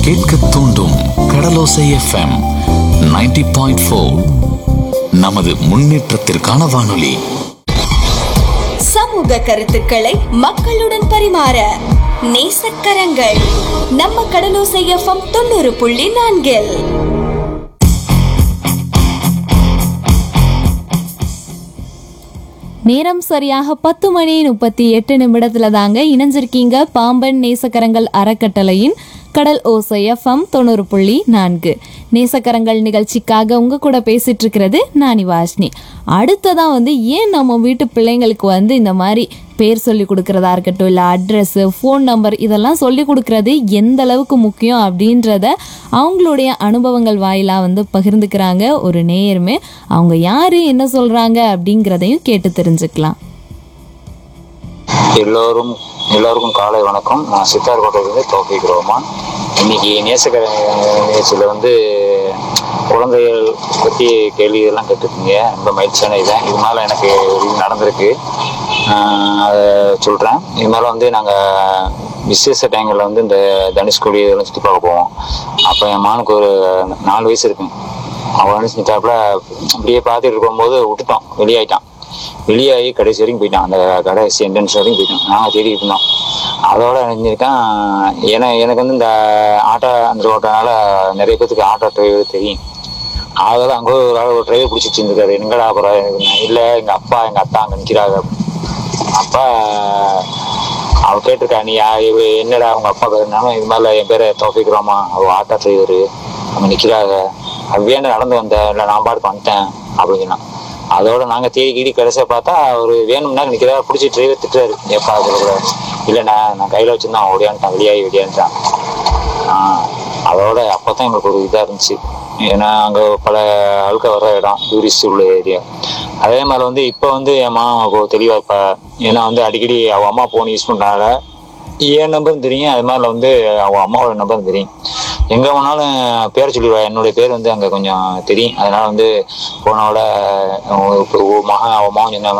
கேட்க தூண்டும் கடலோசை FM 90.4 point four நமது முன்னேற்றத்திற்கான வானொலி சமூக கருத்துக்களை மக்களுடன் பரிமாற நேசக்கரங்கள் நம்ம கடலோசை எஃப்எம் தொண்ணூறு புள்ளி நான்கில் நேரம் சரியாக பத்து மணி முப்பத்தி எட்டு நிமிடத்துல தாங்க இணைஞ்சிருக்கீங்க பாம்பன் நேசக்கரங்கள் அறக்கட்டளையின் கடல் ஓசை எஃப்எம் தொண்ணூறு புள்ளி நான்கு நேசக்கரங்கள் நிகழ்ச்சிக்காக உங்க கூட பேசிட்டு இருக்கிறது நானி வாஷ்னி அடுத்ததா வந்து ஏன் நம்ம வீட்டு பிள்ளைங்களுக்கு வந்து இந்த மாதிரி பேர் சொல்லி கொடுக்கறதா இருக்கட்டும் இல்லை அட்ரஸ் ஃபோன் நம்பர் இதெல்லாம் சொல்லி கொடுக்கறது எந்த அளவுக்கு முக்கியம் அப்படின்றத அவங்களுடைய அனுபவங்கள் வாயிலாக வந்து பகிர்ந்துக்கிறாங்க ஒரு நேயருமே அவங்க யாரு என்ன சொல்றாங்க அப்படிங்கிறதையும் கேட்டு தெரிஞ்சுக்கலாம் எல்லோரும் எல்லோருக்கும் காலை வணக்கம் நான் சித்தார்கோட்டையிலிருந்து தோஃபிக் ரோமான் இன்னைக்கு நேசக்கர நிகழ்ச்சியில் வந்து குழந்தைகள் பற்றி கேள்வி இதெல்லாம் கேட்டுருக்கீங்க ரொம்ப மகிழ்ச்சியான இதுதான் இது மேலே எனக்கு ஒரு இது நடந்திருக்கு ஆஹ் அதை சொல்கிறேன் இது மேலே வந்து நாங்கள் விசேஷ டைங்களில் வந்து இந்த தனுஷ்கோடி இதெல்லாம் சுற்றி பார்க்க போவோம் அப்போ என் மானுக்கு ஒரு நாலு வயசு இருக்கும் அவன் வந்து செஞ்சாப்புல அப்படியே பார்த்துட்டு இருக்கும்போது விட்டுட்டோம் வெளியாயிட்டான் வெளியாகி கடைசி வரைக்கும் போயிட்டான் அந்த கடைசி என்ட்ரன்ஸ் வரைக்கும் போயிட்டான் நாங்கள் தேடிட்டு இருந்தோம் அதோட நினைஞ்சிருக்கேன் ஏன்னா எனக்கு வந்து இந்த ஆட்டோ அந்த ஓட்டனால நிறைய பேத்துக்கு ஆட்டோ டிரைவர் தெரியும் அதனால அங்கே ஒரு ஆள் ஒரு டிரைவர் பிடிச்சி வச்சிருந்துருக்காரு எங்கடா அப்புறம் இல்லை எங்கள் அப்பா எங்கள் அத்தா அங்கே நிற்கிறாங்க அப்பா அவ கேட்டிருக்கா நீ யா- இவ என்னடா அவங்க அப்பா பேருனாலும் இது மாதிரில என் பேரை தோப்பிக்கிறோமா அவ ஆட்டோ டிரைவரு அவங்க நிற்கிறாங்க வேணும் நடந்து வந்தேன் இல்லை நான் பாட்டுக்கு வந்துட்டேன் அப்படின்னு சொன்னான் அதோட நாங்கள் தேடி கீடி கடைசியாக பார்த்தா அவர் வேணும்னா நிற்கிறா பிடிச்சி டிரைவர் திட்டுறாரு எப்பா சொல்லக்கூடாது இல்லைண்ணா நான் கையில் வச்சிருந்தேன் அவன் ஓடியான்ட்டான் வெளியாகி வெளியான்ட்டான் ஆஹ் அதோட அப்போ தான் எங்களுக்கு ஒரு இதாக இருந்துச்சு ஏன்னா அங்கே பல ஆட்க வர இடம் டூரிஸ்ட் உள்ள ஏரியா அதே மாதிரி வந்து இப்போ வந்து என் மாமா தெளிவாக இப்போ ஏன்னா வந்து அடிக்கடி அவன் அம்மா ஃபோன் யூஸ் பண்ணுறாங்க என் நம்பரும் தெரியும் அது மாதிரி வந்து அவன் அம்மாவோட நம்பரும் தெரியும் எங்கே போனாலும் பேரை சொல்லிடுவா என்னுடைய பேர் வந்து அங்கே கொஞ்சம் தெரியும் அதனால வந்து போனோட மகன் அவன் மகன் சொன்ன